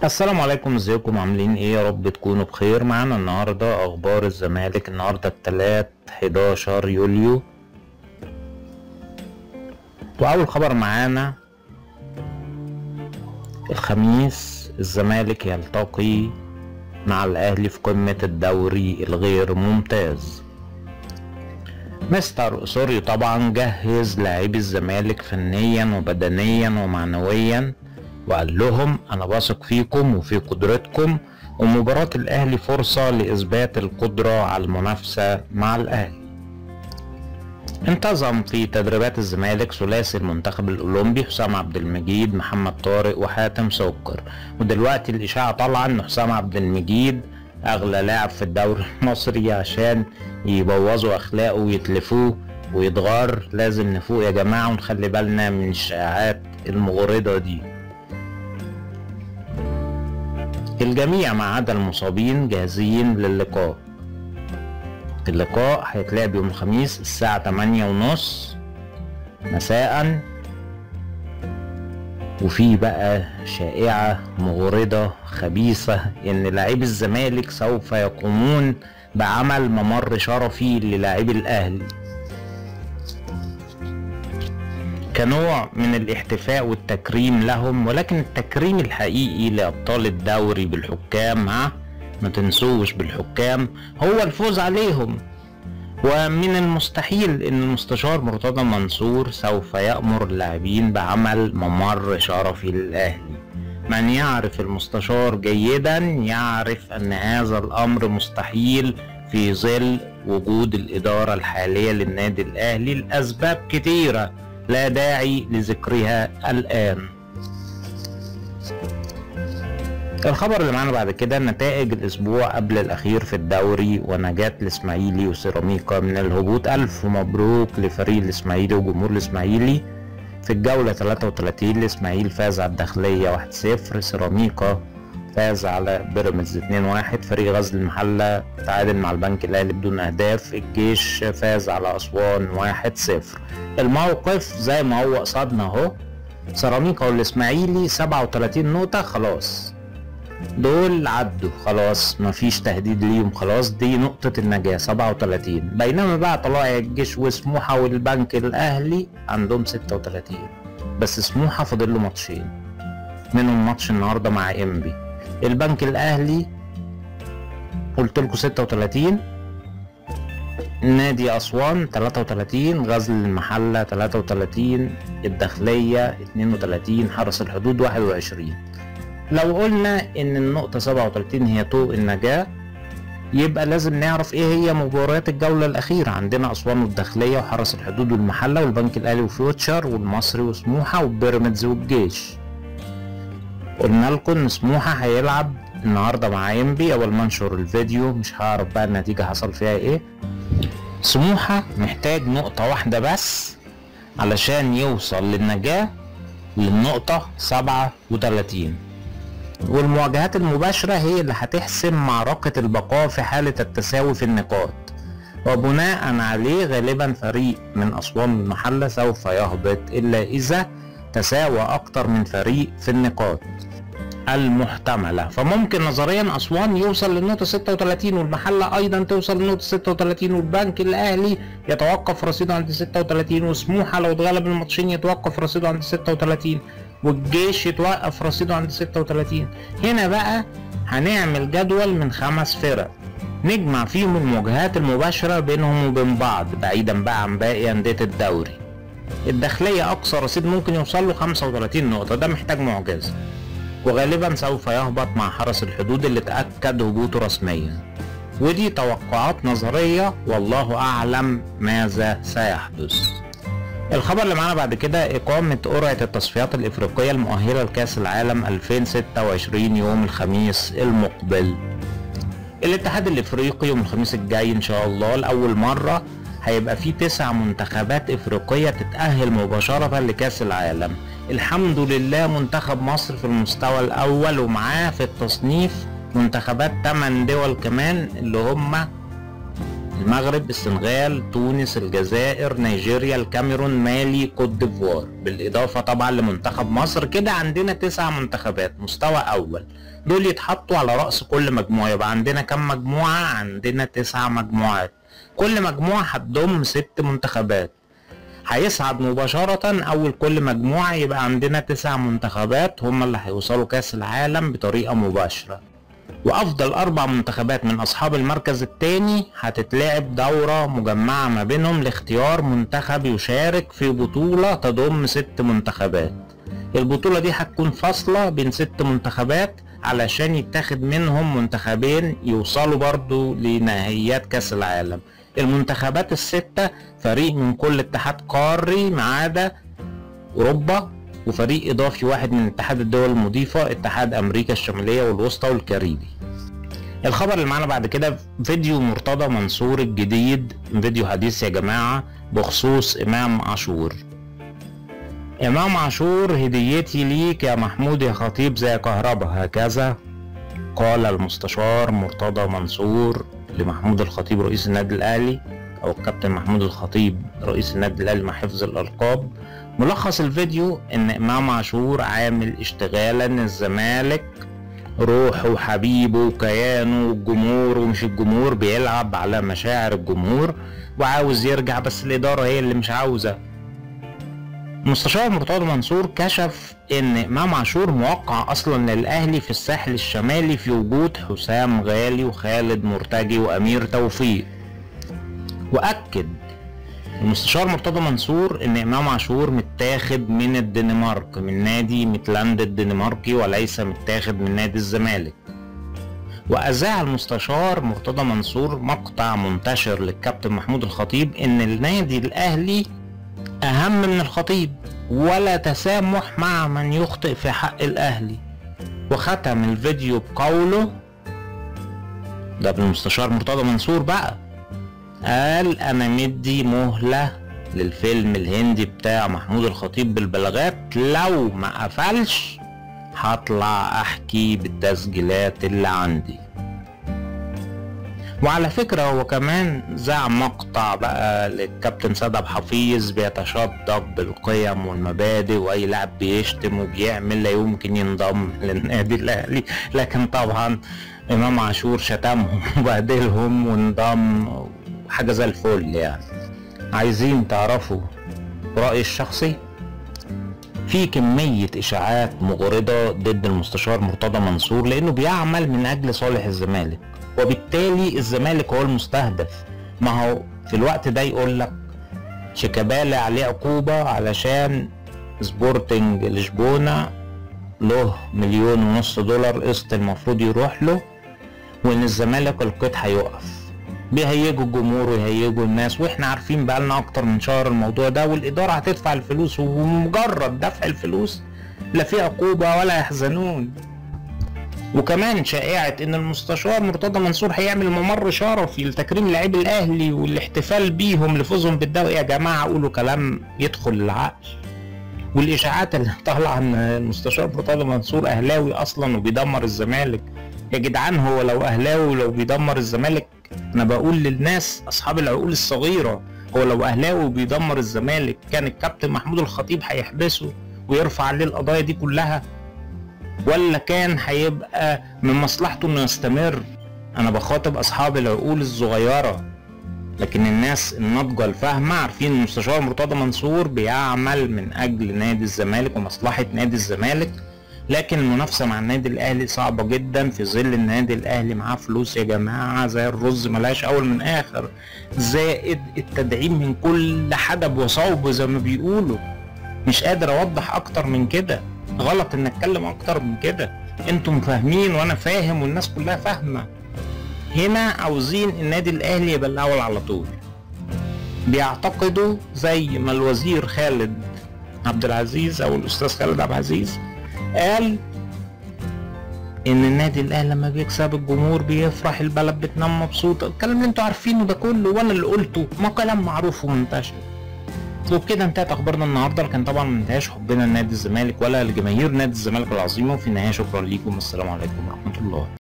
السلام عليكم ازيكم عاملين ايه يا رب تكونوا بخير معانا النهارده اخبار الزمالك النهارده التلات 11 يوليو واول خبر معانا الخميس الزمالك يلتقي مع الاهلي في قمة الدوري الغير ممتاز مستر سوري طبعا جهز لاعبي الزمالك فنيا وبدنيا ومعنويا وقال لهم انا واثق فيكم وفي قدرتكم ومباراة الاهلي فرصة لاثبات القدرة على المنافسة مع الاهلي انتظم في تدريبات الزمالك ثلاثي المنتخب الاولمبي حسام عبد المجيد محمد طارق وحاتم سكر ودلوقتي الاشاعة طالعة ان حسام عبد المجيد اغلى لاعب في الدوري المصري عشان يبوظوا اخلاقه ويتلفوه ويتغار لازم نفوق يا جماعة ونخلي بالنا من الشائعات المغرضة دي الجميع ما عدا المصابين جاهزين للقاء اللقاء هيتلعب يوم الخميس الساعة تمانية ونص مساء وفي بقى شائعة مغرضة خبيثة ان لاعبي الزمالك سوف يقومون بعمل ممر شرفي للاعبي الاهلي كنوع من الاحتفاء والتكريم لهم ولكن التكريم الحقيقي لأبطال الدوري بالحكام ها ما تنسوش بالحكام هو الفوز عليهم ومن المستحيل ان المستشار مرتضى منصور سوف يأمر اللاعبين بعمل ممر شرفي للأهلي من يعرف المستشار جيدا يعرف ان هذا الامر مستحيل في ظل وجود الادارة الحالية للنادي الاهلي لاسباب كتيرة لا داعي لذكرها الآن الخبر اللي معانا بعد كده نتائج الأسبوع قبل الأخير في الدوري ونجاة الإسماعيلي وسيراميكا من الهبوط ألف مبروك لفريق الإسماعيلي وجمهور الإسماعيلي في الجولة 33 الإسماعيلي فاز على الداخلية 1-0 سيراميكا فاز على بيراميدز 2-1 فريق غزل المحلة تعادل مع البنك الأهلي بدون أهداف الجيش فاز على أسوان 1-0 الموقف زي ما هو قصادنا أهو سيراميكا والإسماعيلي 37 نقطة خلاص دول عدوا خلاص مفيش تهديد ليهم خلاص دي نقطة النجاة 37 بينما بقى طلائع الجيش وسموحة والبنك الأهلي عندهم 36 بس سموحة فاضل له ماتشين منهم ماتش النهارده مع انبي البنك الاهلي قلت لكم 36 نادي اسوان 33 غزل المحله 33 الداخليه 32 حرس الحدود 21 لو قلنا ان النقطه 37 هي طوق النجاه يبقى لازم نعرف ايه هي مباريات الجوله الاخيره عندنا اسوان والداخليه وحرس الحدود والمحله والبنك الاهلي وفيوتشر والمصري وسموحه وبيراميدز والجيش قلنا لكم ان سموحه هيلعب النهارده مع انبي اول ما انشر الفيديو مش هعرف بقى النتيجه حصل فيها ايه سموحه محتاج نقطه واحده بس علشان يوصل للنجاه للنقطه 37 والمواجهات المباشرة هي اللي هتحسم معركة البقاء في حالة التساوي في النقاط وبناء عليه غالبا فريق من أسوان المحلة سوف يهبط إلا إذا تساوى أكتر من فريق في النقاط المحتملة فممكن نظريا أسوان يوصل للنقطة 36 والمحلة أيضا توصل لنقطة 36 والبنك الأهلي يتوقف رصيده عند 36 وسموحة لو اتغلب الماتشين يتوقف رصيده عند 36 والجيش يتوقف رصيده عند 36 هنا بقى هنعمل جدول من خمس فرق نجمع فيهم المواجهات المباشرة بينهم وبين بعض بعيدا بقى عن باقي أندية الدوري الداخلية أقصى رصيد ممكن يوصل له 35 نقطة ده محتاج معجزة وغالبا سوف يهبط مع حرس الحدود اللي تأكد هبوطه رسميا ودي توقعات نظرية والله أعلم ماذا سيحدث الخبر اللي معانا بعد كده إقامة قرعة التصفيات الإفريقية المؤهلة لكأس العالم 2026 يوم الخميس المقبل الاتحاد الإفريقي يوم الخميس الجاي إن شاء الله لأول مرة هيبقى فيه تسع منتخبات إفريقية تتأهل مباشرة لكأس العالم الحمد لله منتخب مصر في المستوى الأول ومعاه في التصنيف منتخبات 8 دول كمان اللي هم المغرب السنغال تونس الجزائر نيجيريا الكاميرون مالي كوت ديفوار بالاضافه طبعا لمنتخب مصر كده عندنا تسع منتخبات مستوى اول دول يتحطوا على راس كل مجموعه يبقى عندنا كم مجموعه عندنا تسع مجموعات كل مجموعه هتضم ست منتخبات هيصعد مباشرة أول كل مجموعة يبقى عندنا تسع منتخبات هم اللي هيوصلوا كأس العالم بطريقة مباشرة وأفضل أربع منتخبات من أصحاب المركز الثاني هتتلعب دورة مجمعة ما بينهم لاختيار منتخب يشارك في بطولة تضم ست منتخبات البطولة دي هتكون فاصلة بين ست منتخبات علشان يتاخد منهم منتخبين يوصلوا برضو لنهائيات كأس العالم المنتخبات الستة فريق من كل اتحاد قاري ما عدا أوروبا وفريق إضافي واحد من اتحاد الدول المضيفة اتحاد أمريكا الشمالية والوسطى والكاريبي الخبر اللي معانا بعد كده فيديو مرتضى منصور الجديد فيديو حديث يا جماعة بخصوص إمام عاشور إمام عاشور هديتي ليك يا محمود يا خطيب زي كهربا هكذا قال المستشار مرتضى منصور لمحمود الخطيب رئيس النادي الأهلي أو الكابتن محمود الخطيب رئيس النادي الأهلي مع حفظ الألقاب ملخص الفيديو إن إمام عاشور عامل اشتغالا الزمالك روحه وحبيبه وكيانه والجمهور ومش الجمهور بيلعب على مشاعر الجمهور وعاوز يرجع بس الإدارة هي اللي مش عاوزة المستشار مرتضى منصور كشف ان امام عاشور موقع اصلا للاهلي في الساحل الشمالي في وجود حسام غالي وخالد مرتجي وامير توفيق واكد المستشار مرتضى منصور ان امام عاشور متاخد من الدنمارك من نادي ميتلاند الدنماركي وليس متاخد من نادي الزمالك واذاع المستشار مرتضى منصور مقطع منتشر للكابتن محمود الخطيب ان النادي الاهلي أهم من الخطيب ولا تسامح مع من يخطئ في حق الأهلي وختم الفيديو بقوله ده بالمستشار مرتضى منصور بقى قال أنا مدي مهلة للفيلم الهندي بتاع محمود الخطيب بالبلاغات لو ما قفلش هطلع أحكي بالتسجيلات اللي عندي وعلى فكرة هو كمان ذاع مقطع بقى للكابتن سيد عبد الحفيظ بيتشدق بالقيم والمبادئ واي لاعب بيشتم وبيعمل لا يمكن ينضم للنادي الاهلي لكن طبعا امام عاشور شتمهم وبهدلهم وانضم حاجة زي الفل يعني عايزين تعرفوا رأيي الشخصي في كمية إشاعات مغرضة ضد المستشار مرتضى منصور لأنه بيعمل من أجل صالح الزمالك وبالتالي الزمالك هو المستهدف ما هو في الوقت ده يقول لك شيكابالا عليه عقوبة علشان سبورتنج لشبونة له مليون ونص دولار قسط المفروض يروح له وان الزمالك القيد هيقف بيهيجوا الجمهور ويهيجوا الناس واحنا عارفين بقالنا اكتر من شهر الموضوع ده والاداره هتدفع الفلوس ومجرد دفع الفلوس لا في عقوبه ولا يحزنون وكمان شائعة ان المستشار مرتضى منصور هيعمل ممر شرفي لتكريم لاعبي الاهلي والاحتفال بيهم لفوزهم بالدوري يا جماعة قولوا كلام يدخل العقل والاشاعات اللي طالعة ان المستشار مرتضى منصور اهلاوي اصلا وبيدمر الزمالك يا جدعان هو لو اهلاوي ولو بيدمر الزمالك انا بقول للناس اصحاب العقول الصغيرة هو لو اهلاوي وبيدمر الزمالك كان الكابتن محمود الخطيب هيحبسه ويرفع عليه القضايا دي كلها ولا كان هيبقى من مصلحته انه يستمر انا بخاطب اصحاب العقول الصغيره لكن الناس الناضجه الفاهمه عارفين المستشار مرتضى منصور بيعمل من اجل نادي الزمالك ومصلحه نادي الزمالك لكن المنافسه مع النادي الاهلي صعبه جدا في ظل النادي الاهلي معاه فلوس يا جماعه زي الرز ملهاش اول من اخر زائد التدعيم من كل حدب وصوب زي ما بيقولوا مش قادر اوضح اكتر من كده غلط ان اتكلم اكتر من كده انتم فاهمين وانا فاهم والناس كلها فاهمه هنا عاوزين النادي الاهلي يبقى الاول على طول بيعتقدوا زي ما الوزير خالد عبد العزيز او الاستاذ خالد عبد العزيز قال ان النادي الاهلي لما بيكسب الجمهور بيفرح البلد بتنام مبسوطه الكلام اللي انتوا عارفينه ده كله وانا اللي قلته ما كلام معروف ومنتشر وبكده انتهت اخبارنا النهارده لكن طبعا ما انتهاش حبنا لنادي الزمالك ولا لجماهير نادي الزمالك العظيمه وفي النهايه شكرا ليكم والسلام عليكم ورحمه الله